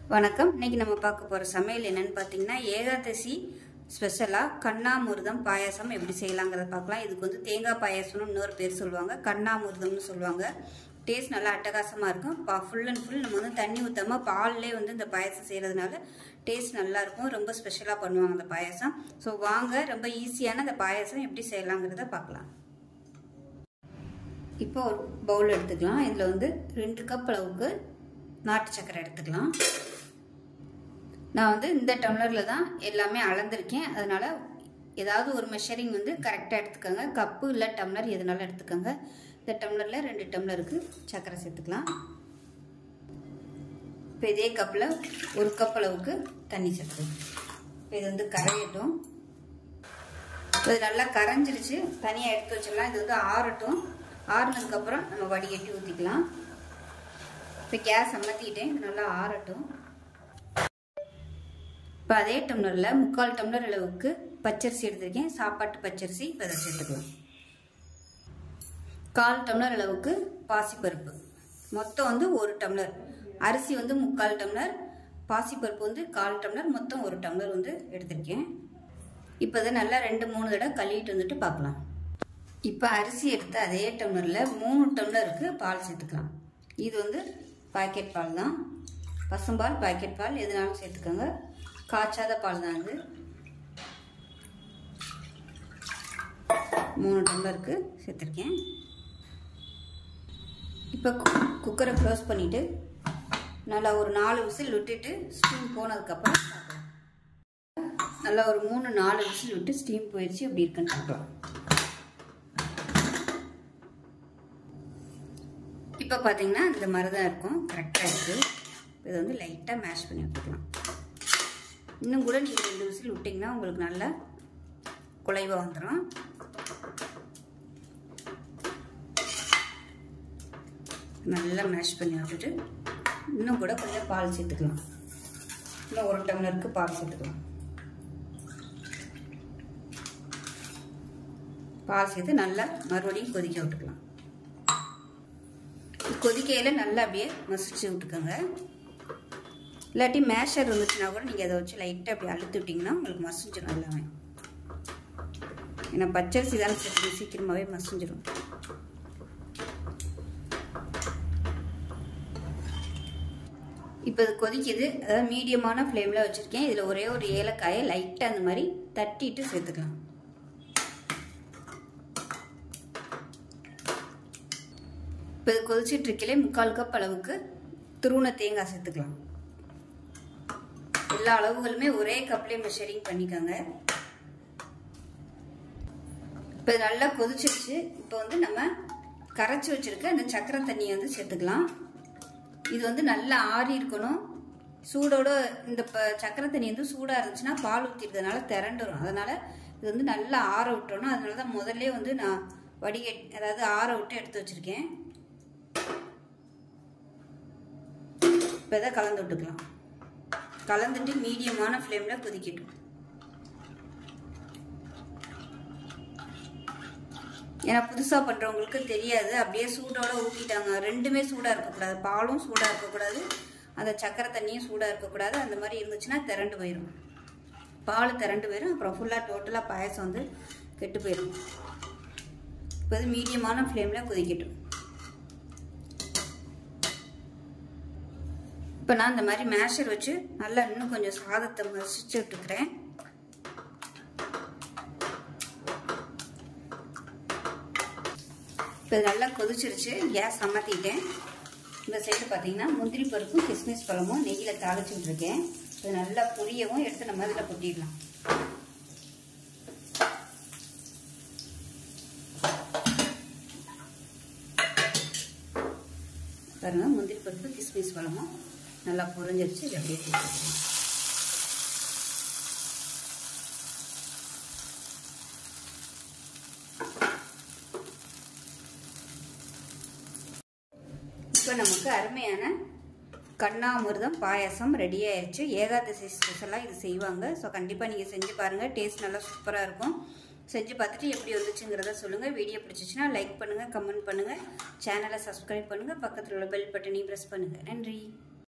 வணக்கம் இன்னைக்கு நம்ம பார்க்க போகிற சமையல் என்னன்னு பார்த்தீங்கன்னா ஏகாதசி ஸ்பெஷலாக கண்ணாமிர்தம் பாயாசம் எப்படி செய்யலாங்கிறத பார்க்கலாம் இதுக்கு வந்து தேங்காய் பாயாசம்னு இன்னொரு பேர் சொல்லுவாங்க கண்ணாமிர்தம்னு சொல்லுவாங்க டேஸ்ட் நல்லா அட்டகாசமாக இருக்கும் பா ஃபுல் அண்ட் ஃபுல் நம்ம வந்து தண்ணி ஊற்றாமல் பால்லே வந்து இந்த பாயாசம் செய்கிறதுனால டேஸ்ட் நல்லா இருக்கும் ரொம்ப ஸ்பெஷலாக பண்ணுவாங்க அந்த பாயாசம் ஸோ வாங்க ரொம்ப ஈஸியான அந்த பாயாசம் எப்படி செய்யலாங்கிறத பார்க்கலாம் இப்போ ஒரு பவுல் எடுத்துக்கலாம் இதில் வந்து ரெண்டு கப் அளவுக்கு நாட்டு சர்க்கரை எடுத்துக்கலாம் நான் வந்து இந்த டம்ளரில் தான் எல்லாமே அளந்திருக்கேன் அதனால் ஏதாவது ஒரு மெஷரிங் வந்து கரெக்டாக எடுத்துக்கோங்க கப்பு இல்லை டம்ளர் எதுனாலும் எடுத்துக்கோங்க இந்த டம்ளரில் ரெண்டு டம்ளருக்கு சர்க்கரை சேர்த்துக்கலாம் இப்போ இதே கப்பில் ஒரு கப் அளவுக்கு தண்ணி சேர்த்துக்கலாம் இப்போ இது வந்து கரையட்டும் இப்போ இது நல்லா கரைஞ்சிருச்சு தனியாக எடுத்து வச்சிடலாம் இது வந்து ஆறட்டும் ஆறுனதுக்கப்புறம் நம்ம வடிகட்டி ஊற்றிக்கலாம் இப்போ கேஸ் அமர்த்திக்கிட்டேன் இது நல்லா ஆறட்டும் இப்போ அதே டம்ளரில் முக்கால் டம்ளர் அளவுக்கு பச்சரிசி எடுத்திருக்கேன் சாப்பாட்டு பச்சரிசி இப்போ அதை சேர்த்துக்கலாம் கால் டம்ளர் அளவுக்கு பாசிப்பருப்பு மொத்தம் வந்து ஒரு டம்ளர் அரிசி வந்து முக்கால் டம்ளர் பாசிப்பருப்பு வந்து கால் டம்ளர் மொத்தம் ஒரு டம்ளர் வந்து எடுத்திருக்கேன் இப்போ அதை நல்லா ரெண்டு மூணு தடவை கழுவிட்டு வந்துட்டு பார்க்கலாம் இப்போ அரிசி எடுத்து அதே டம்ளரில் மூணு டம்ளருக்கு பால் சேர்த்துக்கலாம் இது வந்து பாக்கெட் பால் தான் பசும்பால் பாக்கெட் பால் எதுனாலும் சேர்த்துக்கோங்க காய்ச்சாத பால் தான் அது மூணு டம்ளருக்கு சேர்த்துருக்கேன் இப்போ குக்கரை க்ளோஸ் பண்ணிவிட்டு நல்லா ஒரு நாலு விசில் விட்டுட்டு ஸ்டீம் போனதுக்கப்புறம் பார்க்கலாம் நல்லா ஒரு மூணு நாலு விசில் விட்டு ஸ்டீம் போயிடுச்சு அப்படி இருக்குன்னு பார்க்கலாம் இப்போ பார்த்தீங்கன்னா இந்த மாதிரி தான் இருக்கும் கரெக்டாக இருக்குது இதை வந்து லைட்டாக மேஷ் பண்ணி விட்டுக்கலாம் இன்னும் கூட நீங்கள் ரெண்டு விசில் விட்டிங்கன்னா உங்களுக்கு நல்லா குலைவாக வந்துடும் நல்லா மேஷ் பண்ணி விட்டுட்டு இன்னும் கூட கொஞ்சம் பால் சேர்த்துக்கலாம் இன்னும் ஒரு டம்ளருக்கு பால் சேர்த்துக்கலாம் பால் சேர்த்து நல்லா மறுபடியும் கொதிக்க விட்டுக்கலாம் கொதிக்கையில் நல்லா அப்படியே மசிச்சு விட்டுக்கோங்க இல்லாட்டி மேஷர் இருந்துச்சுன்னா கூட நீங்கள் அதை வச்சு லைட்டாக அப்படி அழுத்து விட்டிங்கன்னா உங்களுக்கு மசிஞ்சிடும் எல்லாமே ஏன்னா பச்சரிசி தானே சேர்த்து சீக்கிரமாகவே மசிஞ்சிடும் இப்போ இது கொதிக்குது அதாவது மீடியமான ஃப்ளேமில் வச்சுருக்கேன் இதில் ஒரே ஒரு ஏலக்காயை லைட்டாக அந்த மாதிரி தட்டிட்டு சேர்த்துக்கலாம் இப்போ இது கொதிச்சிட்டு இருக்கலே முக்கால் கப் அளவுக்கு துருவன தேங்காய் சேர்த்துக்கலாம் எல்லா அளவுகளுமே ஒரே கப்லேயே மெஷரிங் பண்ணிக்கோங்க இப்போ இது நல்லா கொதிச்சிருச்சு இப்போ வந்து நம்ம கரைச்சி வச்சிருக்க அந்த சக்கரை தண்ணியை வந்து சேர்த்துக்கலாம் இது வந்து நல்லா ஆறி இருக்கணும் சூடோட இந்த சக்கரை தண்ணி வந்து சூடாக இருந்துச்சுன்னா பால் ஊற்றிருக்கிறதுனால திரண்டுரும் அதனால் இது வந்து நல்லா ஆற விட்டணும் அதனால தான் முதல்ல வந்து நான் வடிகட் அதாவது ஆற விட்டு எடுத்து வச்சுருக்கேன் இப்போ இதை கலந்து விட்டுக்கலாம் கலந்துட்டு மீடியமான ஃப்ளேமில் கொதிக்கட்டும் ஏன்னா புதுசாக பண்ணுறவங்களுக்கு தெரியாது அப்படியே சூடோட ஊற்றிட்டாங்க ரெண்டுமே சூடாக இருக்கக்கூடாது பாலும் சூடாக இருக்கக்கூடாது அந்த சக்கரை தண்ணியும் சூடாக இருக்கக்கூடாது அந்த மாதிரி இருந்துச்சுன்னா திரண்டு போயிடும் பால் திரண்டு போயிடும் அப்புறம் ஃபுல்லாக டோட்டலாக பாயசம் வந்து கெட்டு போயிடும் இப்போ இது மீடியமான ஃப்ளேமில் கொதிக்கட்டும் இப்போ நான் இந்த மாதிரி மேஷர் வச்சு நல்லா இன்னும் கொஞ்சம் சாதத்தை மசிச்சு விட்டுக்கிறேன் இப்போ நல்லா கொதிச்சிருச்சு கேஸ் அமர்த்திட்டேன் இந்த சைடு பார்த்தீங்கன்னா முந்திரி பருப்பும் கிஸ்மிஸ் பழமும் நெய்யில் தாளிச்சு விட்ருக்கேன் இது நல்லா புரியவும் எடுத்து நம்ம இதில் கொட்டிடலாம் பாருங்க முந்திரி பருப்பு கிஸ்மிஸ் பழமும் நல்லா புரிஞ்சிருச்சு இது அப்படியே போட்டுக்கலாம் இப்போ நமக்கு அருமையான கண்ணாமிர்தம் பாயாசம் ரெடி ஆயிடுச்சு ஏகாதசி ஸ்பெஷலாக இது செய்வாங்க ஸோ கண்டிப்பாக நீங்கள் செஞ்சு பாருங்கள் டேஸ்ட் நல்லா சூப்பராக இருக்கும் செஞ்சு பார்த்துட்டு எப்படி வந்துச்சுங்கிறத சொல்லுங்கள் வீடியோ பிடிச்சிச்சின்னா லைக் பண்ணுங்கள் கமெண்ட் பண்ணுங்கள் சேனலை சப்ஸ்கிரைப் பண்ணுங்கள் பக்கத்தில் உள்ள பெல் பட்டனையும் ப்ரெஸ் பண்ணுங்கள் நன்றி